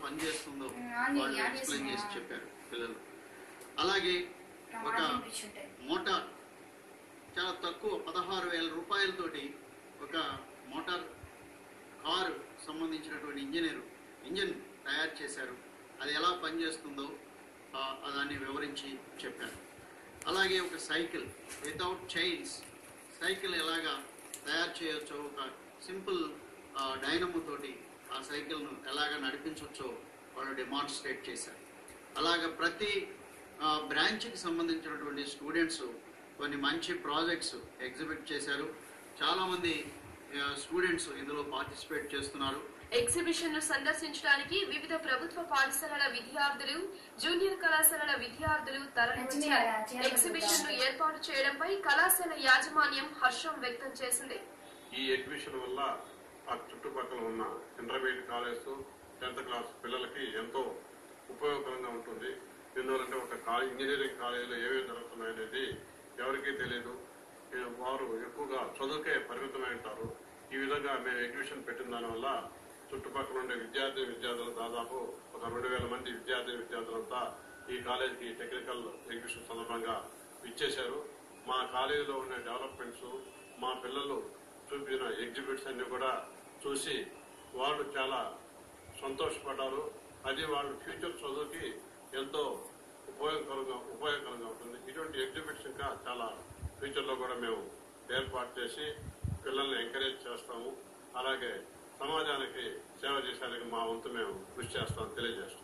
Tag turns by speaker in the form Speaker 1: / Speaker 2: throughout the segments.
Speaker 1: పనిచేస్తుందో
Speaker 2: ఉమ్, ఆన్
Speaker 1: వాళ్ళు
Speaker 2: చేయి, ఆన్
Speaker 1: ఎక్స్ప్లెయిన్ చేసి
Speaker 2: చేసి,
Speaker 1: చెప్పారు పిల్లలు అలాగే ఒక
Speaker 2: ప్రమాదం పిచ్చుంటాయి
Speaker 1: మోటార్ చాలా తక్కువ పదహారు వేల రూపాయలతోటి ఒక మోటార్ కారు సంబంధించినటువంటి ఇంజనీర్ ఇంజిన్ తయారు చేశారు అది ఎలా పనిచేస్తుందో ఆ, దాన్ని వివరించి చెప్పారు అలాగే ఒక సైకిల్ వితౌట్ చైన్స్ సైకిల్ ఎలాగా తయారు చేయొచ్చో ఒక సింపుల్ డైనమో తోటి ఆ సైకిల్ను ఎలాగ నడిపించవచ్చో వాళ్ళు డెమాన్స్ట్రేట్ చేశారు అలాగ ప్రతి బ్రాంచ్కి సంబంధించినటువంటి స్టూడెంట్స్ కొన్ని మంచి ప్రాజెక్ట్స్ ఎగ్జిబిట్ చేశారు చాలామంది స్టూడెంట్స్ ఇందులో పార్టిసిపేట్ చేస్తున్నారు
Speaker 3: ఎగ్జిబిషన్ ను సందర్శించడానికి వివిధ ప్రభుత్వ పాఠశాలల విద్యార్థులు జూనియర్ కళాశాలల విద్యార్థులు తరలివచ్చారు ఎగ్జిబిషన్ ను ఏర్పాటు చేయడంపై కళాశాల యాజమాన్యం హర్షం వ్యక్తం చేసింది
Speaker 4: ఈ ఎగ్జిబిషన్ వల్ల ఆ చుట్టుపక్కల ఉన్న ఇంటర్మీడియట్ కాలేజ్ టెన్త్ క్లాస్ పిల్లలకి ఎంతో ఉపయోగకరంగా ఉంటుంది ఎందువలంటే ఒక కా- ఇంజనీరింగ్ కాలేజీలో ఏమేమి జరుగుతున్నాయనేది ఎవరికీ తెలియదు ఏ, వారు ఎక్కువగా చదువుకే పరిమితమై ఉంటారు ఈ విధంగా మేము ఎగ్జిబిషన్ పెట్టిన దానివల్ల చుట్టుపక్కల ఉండే విద్యార్థి విద్యార్థులు దాదాపు ఒక రెండు వేల మంది విద్యార్థి విద్యార్థులంతా ఈ కాలేజీకి టెక్నికల్ ఎగ్జిబిషన్ సందర్భంగా ఇచ్చేశారు మా కాలేజీలో ఉన్న డెవలప్మెంట్స్ మా పిల్లలు చూపించిన ఎగ్జిబిట్స్ అన్ని కూడా చూసి వాళ్ళు చాలా సంతోషపడ్డారు అది వాళ్ళ ఫ్యూచర్ చదువుకి ఎంతో ఉపయోగకరంగా ఉపయోగకరంగా ఉంటుంది ఇటువంటి ఎగ్జిబిట్స్ ఇంకా చాలా ఫ్యూచర్లో కూడా మేము ఏర్పాటు చేసి పిల్లల్ని ఎంకరేజ్ చేస్తాము అలాగే సమాజానికి సేవ చేసేందుకు మా వంతు మేము కృషి చేస్తామని తెలియజేస్తాం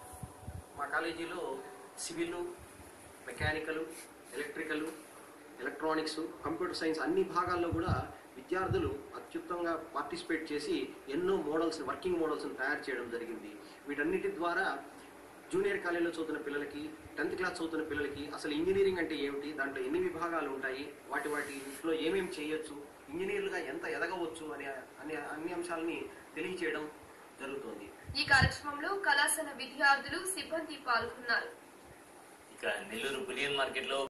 Speaker 5: మా కాలేజీలో civil mechanical electrical electronics computer science అన్ని భాగాల్లో కూడా విద్యార్థులు అత్యుత్తంగా పార్టిసిపేట్ చేసి ఎన్నో మోడల్స్ వర్కింగ్ మోడల్స్ తయారు చేయడం జరిగింది వీటన్నిటి ద్వారా జూనియర్ కాలేజీలో చదువుతున్న పిల్లలకి టెన్త్ క్లాస్ చదువుతున్న పిల్లలకి అసలు ఇంజనీరింగ్ అంటే ఏమిటి దాంట్లో ఎన్ని విభాగాలు ఉంటాయి వాటి వాటిలో ఏమేమి చేయొచ్చు ఇంజనీర్లుగా ఎంత ఎదగవచ్చు అనే అనే అన్ని అంశాలని తెలియచేయడం జరుగుతుంది
Speaker 3: ఈ కార్యక్రమంలో కళాశాల విద్యార్థులు సిబ్బంది పాల్గొన్నారు
Speaker 6: ఇక నెల్లూరు బులియన్ మార్కెట్ లో